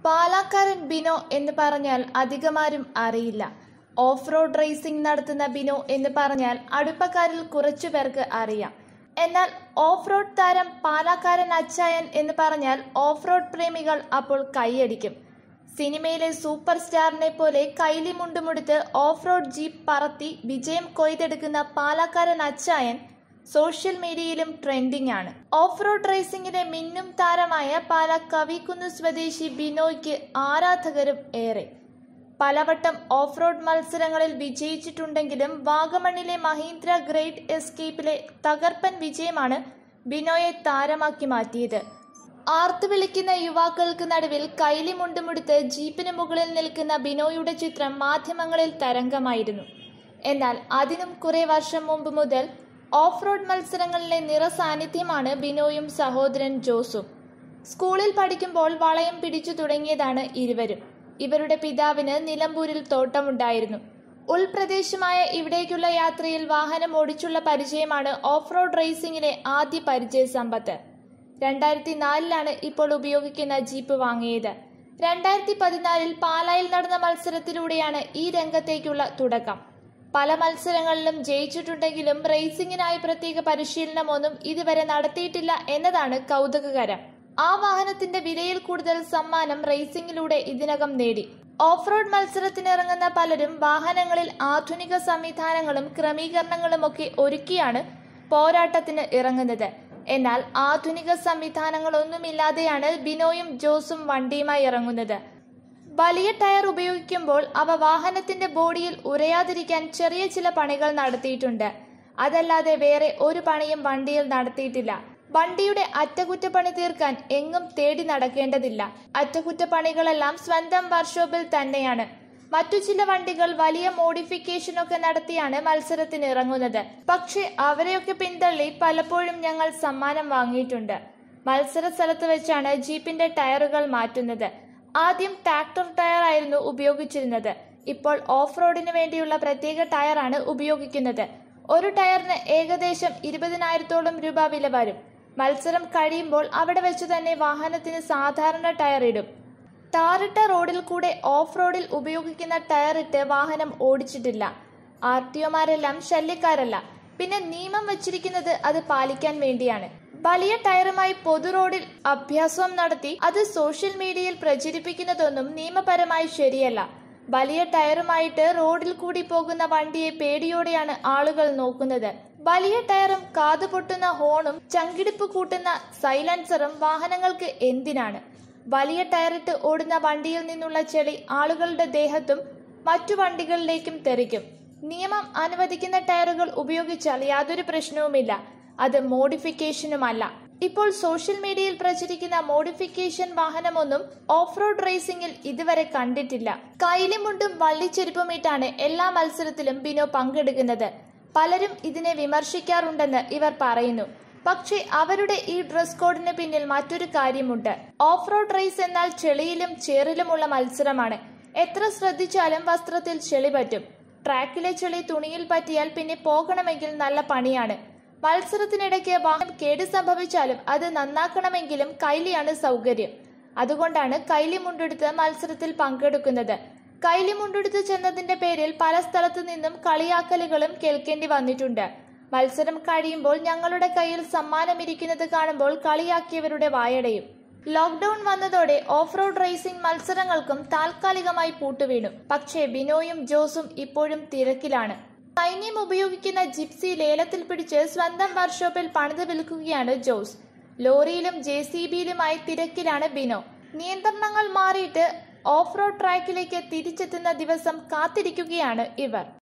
പാലാക്കാരൻ ബിനോ എന്ന് പറഞ്ഞാൽ അധികമാരും അറിയില്ല ഓഫ് റോഡ് റേസിംഗ് നടത്തുന്ന ബിനോ എന്ന് പറഞ്ഞാൽ അടുപ്പക്കാരിൽ കുറച്ചു പേർക്ക് അറിയാം എന്നാൽ ഓഫ് റോഡ് താരം പാലാക്കാരൻ അച്ചായൻ എന്ന് പറഞ്ഞാൽ ഓഫ് റോഡ് പ്രേമികൾ അപ്പോൾ കൈയടിക്കും സിനിമയിലെ സൂപ്പർ സ്റ്റാറിനെ പോലെ കൈലി മുണ്ടുമുടുത്ത് ഓഫ് റോഡ് ജീപ്പ് പറത്തി വിജയം കൊയ്തെടുക്കുന്ന പാലാക്കാരൻ അച്ചായൻ സോഷ്യൽ മീഡിയയിലും ട്രെൻഡിംഗ് ആണ് ഓഫ് റോഡ് റേസിംഗിലെ മിന്നും താരമായ പാല കവിക്കുന്ന് സ്വദേശി ബിനോയ്ക്ക് ആരാധകരും ഏറെ പലവട്ടം ഓഫ് റോഡ് മത്സരങ്ങളിൽ വിജയിച്ചിട്ടുണ്ടെങ്കിലും വാഗമണ്ണിലെ മഹീന്ദ്ര ഗ്രേറ്റ് എസ്കേപ്പിലെ തകർപ്പൻ വിജയമാണ് ബിനോയെ താരമാക്കി മാറ്റിയത് ആർത്തു വിളിക്കുന്ന യുവാക്കൾക്ക് നടുവിൽ കൈലി മുണ്ടുമുടുത്ത് ജീപ്പിന് മുകളിൽ നിൽക്കുന്ന ബിനോയുടെ ചിത്രം മാധ്യമങ്ങളിൽ തരംഗമായിരുന്നു എന്നാൽ അതിനും കുറെ വർഷം മുമ്പ് മുതൽ ഓഫ് റോഡ് മത്സരങ്ങളിലെ നിറസാന്നിധ്യമാണ് ബിനോയും സഹോദരൻ ജോസും സ്കൂളിൽ പഠിക്കുമ്പോൾ വളയം പിടിച്ചു തുടങ്ങിയതാണ് ഇരുവരും ഇവരുടെ പിതാവിന് നിലമ്പൂരിൽ തോട്ടമുണ്ടായിരുന്നു ഉൾപ്രദേശമായ ഇവിടേക്കുള്ള യാത്രയിൽ വാഹനം ഓടിച്ചുള്ള പരിചയമാണ് ഓഫ് റോഡ് റേസിംഗിലെ ആദ്യ പരിചയ സമ്പത്ത് രണ്ടായിരത്തി നാലിലാണ് ഇപ്പോൾ ഉപയോഗിക്കുന്ന ജീപ്പ് വാങ്ങിയത് രണ്ടായിരത്തി പതിനാലിൽ പാലായിൽ നടന്ന മത്സരത്തിലൂടെയാണ് ഈ രംഗത്തേക്കുള്ള തുടക്കം പല മത്സരങ്ങളിലും ജയിച്ചിട്ടുണ്ടെങ്കിലും റേസിംഗിനായി പ്രത്യേക പരിശീലനമൊന്നും ഇതുവരെ നടത്തിയിട്ടില്ല എന്നതാണ് കൗതുകകരം ആ വാഹനത്തിന്റെ വിലയിൽ കൂടുതൽ സമ്മാനം റേസിംഗിലൂടെ ഇതിനകം നേടി ഓഫ് റോഡ് മത്സരത്തിനിറങ്ങുന്ന പലരും വാഹനങ്ങളിൽ ആധുനിക സംവിധാനങ്ങളും ക്രമീകരണങ്ങളുമൊക്കെ ഒരുക്കിയാണ് പോരാട്ടത്തിന് ഇറങ്ങുന്നത് എന്നാൽ ആധുനിക സംവിധാനങ്ങളൊന്നുമില്ലാതെയാണ് ബിനോയും ജോസും വണ്ടിയുമായി ഇറങ്ങുന്നത് വലിയ ടയർ ഉപയോഗിക്കുമ്പോൾ അവ വാഹനത്തിന്റെ ബോഡിയിൽ ഉരയാതിരിക്കാൻ ചെറിയ ചില പണികൾ നടത്തിയിട്ടുണ്ട് അതല്ലാതെ വേറെ ഒരു പണിയും വണ്ടിയിൽ നടത്തിയിട്ടില്ല വണ്ടിയുടെ അറ്റകുറ്റപ്പണി തീർക്കാൻ എങ്ങും തേടി നടക്കേണ്ടതില്ല അറ്റകുറ്റപ്പണികളെല്ലാം സ്വന്തം വർക്ക്ഷോപ്പിൽ തന്നെയാണ് മറ്റു ചില വണ്ടികൾ വലിയ മോഡിഫിക്കേഷനൊക്കെ നടത്തിയാണ് മത്സരത്തിന് ഇറങ്ങുന്നത് പക്ഷെ അവരെയൊക്കെ പിന്തള്ളി പലപ്പോഴും ഞങ്ങൾ സമ്മാനം വാങ്ങിയിട്ടുണ്ട് മത്സര സ്ഥലത്ത് വെച്ചാണ് ജീപ്പിന്റെ ടയറുകൾ മാറ്റുന്നത് ആദ്യം ട്രാക്ടർ ടയർ ആയിരുന്നു ഉപയോഗിച്ചിരുന്നത് ഇപ്പോൾ ഓഫ് റോഡിന് വേണ്ടിയുള്ള പ്രത്യേക ടയറാണ് ഉപയോഗിക്കുന്നത് ഒരു ടയറിന് ഏകദേശം ഇരുപതിനായിരത്തോളം രൂപ വില വരും മത്സരം കഴിയുമ്പോൾ അവിടെ വെച്ച് തന്നെ വാഹനത്തിന് സാധാരണ ടയർ ഇടും ടാറിട്ട റോഡിൽ കൂടെ ഓഫ് റോഡിൽ ഉപയോഗിക്കുന്ന ടയർ ഇട്ട് വാഹനം ഓടിച്ചിട്ടില്ല ആർ ടി ഒമാരെല്ലാം ശല്യക്കാരല്ല പിന്നെ നിയമം വച്ചിരിക്കുന്നത് അത് പാലിക്കാൻ വേണ്ടിയാണ് വലിയ ടയറുമായി പൊതു റോഡിൽ അഭ്യാസം നടത്തി അത് സോഷ്യൽ മീഡിയയിൽ പ്രചരിപ്പിക്കുന്നതൊന്നും നിയമപരമായി ശരിയല്ല വലിയ ടയറുമായിട്ട് റോഡിൽ കൂടി പോകുന്ന വണ്ടിയെ പേടിയോടെയാണ് ആളുകൾ നോക്കുന്നത് വലിയ ടയറും കാതുപൊട്ടുന്ന ഹോണും ചങ്കിടിപ്പ് കൂട്ടുന്ന സൈലൻസറും വാഹനങ്ങൾക്ക് എന്തിനാണ് വലിയ ടയറിട്ട് ഓടുന്ന വണ്ടിയിൽ നിന്നുള്ള ചെളി ആളുകളുടെ ദേഹത്തും മറ്റു വണ്ടികളിലേക്കും തെറിക്കും നിയമം അനുവദിക്കുന്ന ടയറുകൾ ഉപയോഗിച്ചാൽ യാതൊരു പ്രശ്നവുമില്ല അത് മോഡിഫിക്കേഷനുമല്ല ഇപ്പോൾ സോഷ്യൽ മീഡിയയിൽ പ്രചരിക്കുന്ന മോഡിഫിക്കേഷൻ വാഹനമൊന്നും ഓഫ് റോഡ് റേസിംഗിൽ ഇതുവരെ കണ്ടിട്ടില്ല കൈലിമുണ്ടും വള്ളിച്ചെരുപ്പുമിട്ടാണ് എല്ലാ മത്സരത്തിലും ബിനോ പങ്കെടുക്കുന്നത് പലരും ഇതിനെ വിമർശിക്കാറുണ്ടെന്ന് ഇവർ പറയുന്നു പക്ഷേ അവരുടെ ഈ ഡ്രസ് കോഡിന് പിന്നിൽ മറ്റൊരു കാര്യമുണ്ട് ഓഫ് റോഡ് റേസ് എന്നാൽ ചെളിയിലും ചേറിലുമുള്ള മത്സരമാണ് എത്ര ശ്രദ്ധിച്ചാലും വസ്ത്രത്തിൽ ചെളി പറ്റും ട്രാക്കിലെ ചെളി തുണിയിൽ പറ്റിയാൽ പിന്നെ പോകണമെങ്കിൽ നല്ല പണിയാണ് മത്സരത്തിനിടയ്ക്ക് വാഹനം കേട് സംഭവിച്ചാലും അത് നന്നാക്കണമെങ്കിലും കൈലിയാണ് സൗകര്യം അതുകൊണ്ടാണ് കൈലി മുണ്ടെടുത്ത് മത്സരത്തിൽ പങ്കെടുക്കുന്നത് കൈലി മുണ്ടെടുത്ത് ചെന്നതിന്റെ പേരിൽ പല സ്ഥലത്തു നിന്നും കളിയാക്കലുകളും കേൾക്കേണ്ടി വന്നിട്ടുണ്ട് മത്സരം കഴിയുമ്പോൾ ഞങ്ങളുടെ കയ്യിൽ സമ്മാനമിരിക്കുന്നത് കാണുമ്പോൾ കളിയാക്കിയവരുടെ വായടയും ലോക്ക്ഡൌൺ വന്നതോടെ ഓഫ് റോഡ് റേസിംഗ് മത്സരങ്ങൾക്കും താൽക്കാലികമായി പൂട്ടുവീണു പക്ഷേ ബിനോയും ജോസും ഇപ്പോഴും തിരക്കിലാണ് സൈന്യം ഉപയോഗിക്കുന്ന ജിപ്സി ലേലത്തിൽ പിടിച്ച് സ്വന്തം വർക്ക്ഷോപ്പിൽ പണിത് വിൽക്കുകയാണ് ജോസ് ലോറിയിലും ജെ സി ബിയിലുമായി തിരക്കിലാണ് ബിനോ നിയന്ത്രണങ്ങൾ മാറിയിട്ട് ഓഫ് റോഡ് ട്രാക്കിലേക്ക് തിരിച്ചെത്തുന്ന ദിവസം കാത്തിരിക്കുകയാണ് ഇവർ